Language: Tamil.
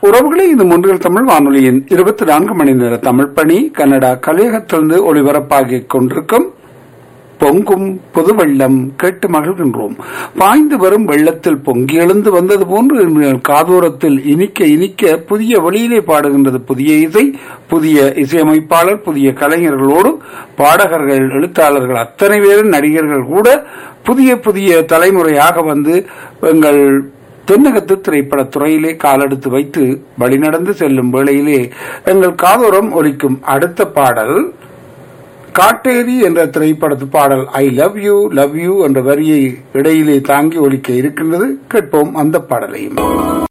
உறவுகளே இது முன்றில் தமிழ் வானொலியின் இருபத்தி நான்கு மணி நேர தமிழ் பணி கன்னடா கலையகத்திலிருந்து ஒளிபரப்பாகிக் கொண்டிருக்கும் பொங்கும் புது வெள்ளம் கேட்டு மகிழ்கின்றோம் பாய்ந்து வரும் வெள்ளத்தில் பொங்கி எழுந்து வந்தது போன்று இன்று காதோரத்தில் இனிக்க இனிக்க புதிய வழியிலே பாடுகின்றது புதிய இசை புதிய இசையமைப்பாளர் புதிய கலைஞர்களோடு பாடகர்கள் எழுத்தாளர்கள் அத்தனை பேரும் நடிகர்கள் கூட புதிய புதிய தலைமுறையாக வந்து எங்கள் தென்னகத்து திரைப்பட துறையிலே காலெடுத்து வைத்து வழிநடந்து செல்லும் வேளையிலே எங்கள் காதோரம் ஒலிக்கும் அடுத்த பாடல் காட்டேரி என்ற திரைப்படத்து பாடல் I love you love you என்ற வரியை இடையிலே தாங்கி ஒலிக்க இருக்கின்றது கேட்போம் அந்த பாடலையும்